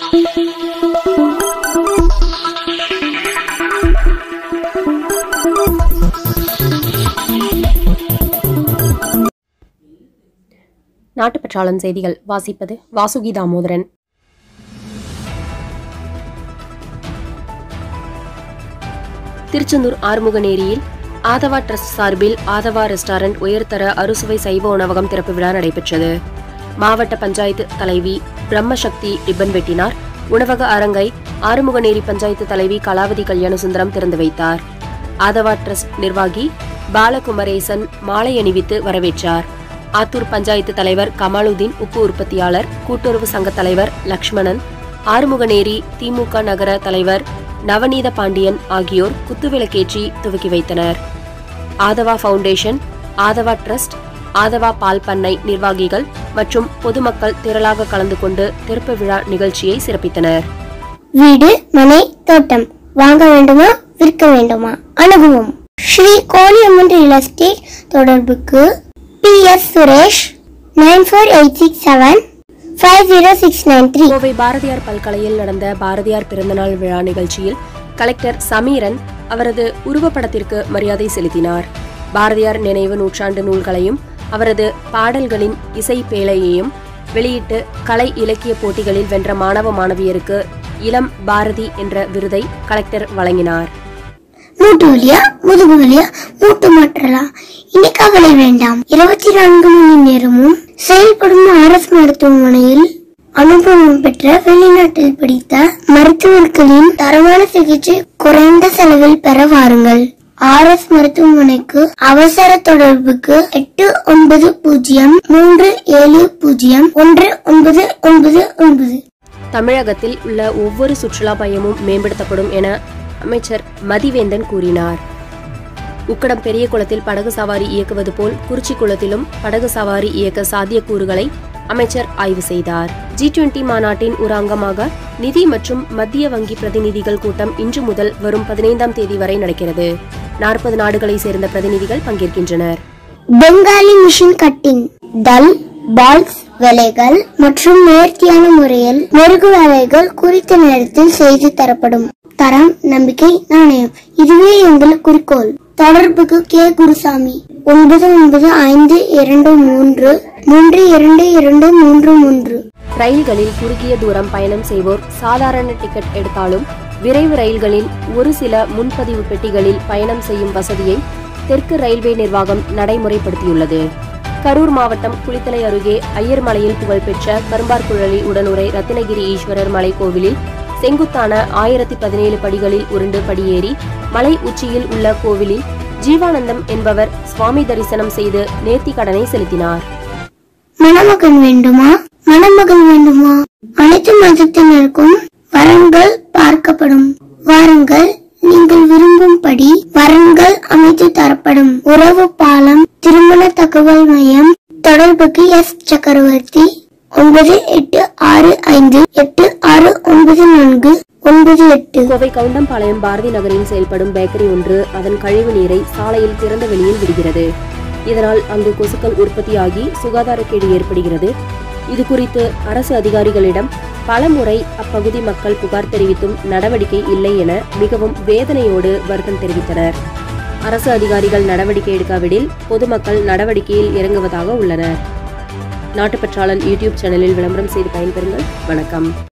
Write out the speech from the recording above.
நாட்டுப்பற்றாளன் செய்திகள் வாசிப்பது வாசுகி தாமோதரன் திருச்செந்தூர் ஆறுமுகநேரியில் ஆதவா ட்ரஸ்ட் சார்பில் ஆதவா ரெஸ்டாரண்ட் உயர்தர அறுசுவை சைவ உணவகம் திறப்பு விழா நடைபெற்றது மாவட்ட பஞ்சாயத்து தலைவி பிரம்மசக்தி ரிப்பன் வெட்டினார் உணவக அரங்கை ஆறுமுகநேரி பஞ்சாயத்து தலைவி கலாவதி கல்யாணசுந்தரம் திறந்து வைத்தார் ஆதவா ட்ரஸ்ட் நிர்வாகி பாலகுமரேசன் மாலை அணிவித்து வரவேற்றார் ஆத்தூர் பஞ்சாயத்து தலைவர் கமாலுதீன் உப்பு உற்பத்தியாளர் கூட்டுறவு சங்க தலைவர் லக்ஷ்மணன் ஆறுமுகநேரி திமுக நகர தலைவர் நவநீத பாண்டியன் ஆகியோர் குத்துவிளக்கேற்றி துவக்கி வைத்தனர் ஆதவா ஃபவுண்டேஷன் ஆதவா ட்ரஸ்ட் ஆதவா பால் பண்ணை நிர்வாகிகள் மற்றும் பொதுமக்கள் திரளாக கலந்து கொண்டு திறப்பு விழா நிகழ்ச்சியை சிறப்பித்தனர் வீடு மனை தோட்டம் வாங்க வேண்டுமா விற்க வேண்டுமா அணுகுவோம் ஸ்ரீ கோலியம்மன் ரியல் எஸ்டேட் தொடர்புக்கு B S Suresh nine four eight six seven five zero six nine three Kovai Bharathiyar பல்கலையில் நடந்த பாரதியார் பிறந்தநாள் விழா நிகழ்ச்சியில் கலெக்டர் சமீரன் அவரது உருவப்படத்திற்கு மரியாதை செலுத்தினார் பாரதியார் நினைவு நூற்றாண்டு நூல்களையும் அவரது பாடல்களின் இசை பேழையையும் வெளியிட்டு கலை இலக்கிய போட்டிகளில் வென்ற மாணவ மாணவியருக்கு இளம் பாரதி என்ற விருதை கலெக்டர் வழங்கினார் மூட்டு வலியா முதுகு வலியா மூட்டு மாற்றலா இனி கவலை வேண்டாம் இருபத்தி நான்கு மணி நேரமும் செயல்படும் அரசு மருத்துவமனையில் அனுபவம் பெற்ற வெளிநாட்டில் படித்த மருத்துவர்களின் தரமான சிகிச்சை குறைந்த செலவில் பெற வாருங்கள் ஆர்எஸ் மருத்துவமனைக்கு அவசர தொடர்புக்கு எட்டு ஒன்பது பூஜ்ஜியம் மூன்று ஏழு பூஜ்ஜியம் ஒன்று ஒன்பது ஒன்பது ஒன்பது தமிழகத்தில் உள்ள ஒவ்வொரு சுற்றுலா மையமும் மேம்படுத்தப்படும் என அமைச்சர் மதிவேந்தன் கூறினார் உக்கடம் பெரிய குளத்தில் படகு சவாரி இயக்குவது போல் குறிச்சி குளத்திலும் படகு சவாரி இயக்க சாத்தியக்கூறுகளை அமைச்சர் ஆய்வு செய்தார் ஜி டுவெண்டி மாநாட்டின் ஒரு அங்கமாக நிதி மற்றும் மத்திய வங்கி பிரதிநிதிகள் கூட்டம் இன்று முதல் வரும் பதினைந்தாம் தேதி வரை நடக்கிறது நாற்பது நாடுகளைச் சேர்ந்த பிரதிநிதிகள் பங்கேற்கின்றனர் பெங்காலி மிஷின் கட்டிங் டல் பால்ஸ் வேலைகள் மற்றும் நேர்த்தியான முறையில் மெருகு வேலைகள் குறித்த நேரத்தில் செய்து தரப்படும் தரம் நம்பிக்கை நாணயம் இதுவே எங்கள் குறிக்கோள் தொடர்புக்கு கே குருசாமி ஒன்பது ஒன்பது ஐந்து இரண்டு மூன்று மூன்று இரண்டு இரண்டு மூன்று மூன்று ரயில்களில் குறுகிய தூரம் பயணம் செய்வோர் சாதாரண டிக்கெட் எடுத்தாலும் விரைவு ரயில்களில் ஒரு சில முன்பதிவு பெட்டிகளில் பயணம் செய்யும் வசதியை தெற்கு ரயில்வே நிர்வாகம் நடைமுறைப்படுத்தியுள்ளது கரூர் மாவட்டம் குளித்தலை அருகே ஐயர்மலையில் புகழ்பெற்ற கரும்பார்குழலி உடனுரை ரத்தினகிரி ஈஸ்வரர் மலை கோவிலில் செங்குத்தான ஆயிரத்தி பதினேழு படிகளில் உருண்டு படியேறி மலை உச்சியில் உள்ள கோவிலில் ஜீவானந்தம் என்பவர் சுவாமி தரிசனம் செய்து நேர்த்தி கடனை செலுத்தினார் மணமகன் வேண்டுமா மணமகள் வேண்டுமா அனைத்து மதத்தினருக்கும் வரன்கள் பார்க்கப்படும் வாருங்கள் நீங்கள் விரும்பும்படி வரன்கள் அமைத்து தரப்படும் உறவு பாலம் திருமண தகவல் மையம் தொடர்புக்கு எஸ் சக்கரவர்த்தி ஒன்பது எட்டு ஆறு ஐந்து எட்டு ஆறு ஒன்பது நான்கு ஒன்பது எட்டு கோவை கவுண்டம்பாளையம் பாரதி நகரில் செயல்படும் பேக்கரி ஒன்று அதன் கழிவு நீரை சாலையில் திறந்த வெளியில் விடுகிறது இதனால் அங்கு கொசுக்கள் உற்பத்தியாகி சுகாதாரக்கேடு ஏற்படுகிறது இது குறித்து அரசு அதிகாரிகளிடம் பலமுறை அப்பகுதி மக்கள் புகார் தெரிவித்தும் நடவடிக்கை இல்லை என மிகவும் வேதனையோடு வருத்தம் தெரிவித்தனர் அரசு அதிகாரிகள் நடவடிக்கை எடுக்காவிடில் பொதுமக்கள் நடவடிக்கையில் இறங்குவதாக உள்ளனர் நாட்டுப்பற்றாளன் யூடியூப் சேனலில் விளம்பரம் செய்து பயன்பெறுங்கள் வணக்கம்